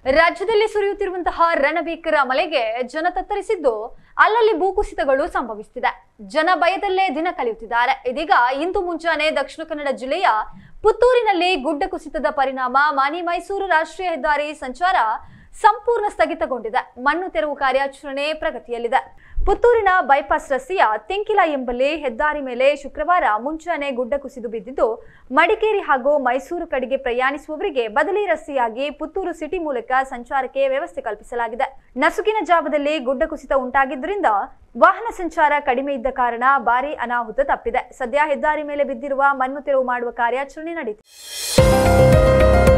ರಾಜ್ಯದಲ್ಲಿ ಸುರಿಯುತ್ತಿರುವಂತಹ ರಣಭೀಕರ ಮಳೆಗೆ ಜನ ತತ್ತರಿಸಿದ್ದು ಅಲ್ಲಲ್ಲಿ ಭೂಕುಸಿತಗಳು ಸಂಭವಿಸುತ್ತಿದೆ ಜನ ಭಯದಲ್ಲೇ ದಿನ ಕಳೆಯುತ್ತಿದ್ದಾರೆ ಇದೀಗ ಇಂದು ಮುಂಜಾನೆ ದಕ್ಷಿಣ ಕನ್ನಡ ಜಿಲ್ಲೆಯ ಪುತ್ತೂರಿನಲ್ಲಿ ಗುಡ್ಡ ಕುಸಿತದ ಪರಿಣಾಮ ಮಾನಿ ಮೈಸೂರು ರಾಷ್ಟ್ರೀಯ ಹೆದ್ದಾರಿ ಸಂಚಾರ ಸಂಪೂರ್ಣ ಸ್ಥಗಿತಗೊಂಡಿದೆ ಮಣ್ಣು ತೆರವು ಕಾರ್ಯಾಚರಣೆ ಪ್ರಗತಿಯಲ್ಲಿದೆ ಪುತ್ತೂರಿನ ಬೈಪಾಸ್ ರಸ್ತೆಯ ತಿಂಕಿಲ ಎಂಬಲ್ಲಿ ಹೆದ್ದಾರಿ ಮೇಲೆ ಶುಕ್ರವಾರ ಮುಂಜಾನೆ ಗುಡ್ಡ ಕುಸಿದು ಬಿದ್ದಿದ್ದು ಮಡಿಕೇರಿ ಹಾಗೂ ಮೈಸೂರು ಕಡೆಗೆ ಪ್ರಯಾಣಿಸುವವರಿಗೆ ಬದಲಿ ರಸ್ತೆಯಾಗಿ ಪುತ್ತೂರು ಸಿಟಿ ಮೂಲಕ ಸಂಚಾರಕ್ಕೆ ವ್ಯವಸ್ಥೆ ಕಲ್ಪಿಸಲಾಗಿದೆ ನಸುಕಿನ ಜಾವದಲ್ಲಿ ಗುಡ್ಡ ಕುಸಿತ ಉಂಟಾಗಿದ್ದರಿಂದ ವಾಹನ ಸಂಚಾರ ಕಡಿಮೆ ಇದ್ದ ಕಾರಣ ಭಾರಿ ಅನಾಹುತ ತಪ್ಪಿದೆ ಸದ್ಯ ಹೆದ್ದಾರಿ ಮೇಲೆ ಬಿದ್ದಿರುವ ಮಣ್ಣು ತೆರವು ಮಾಡುವ ಕಾರ್ಯಾಚರಣೆ ನಡೆಯಿತು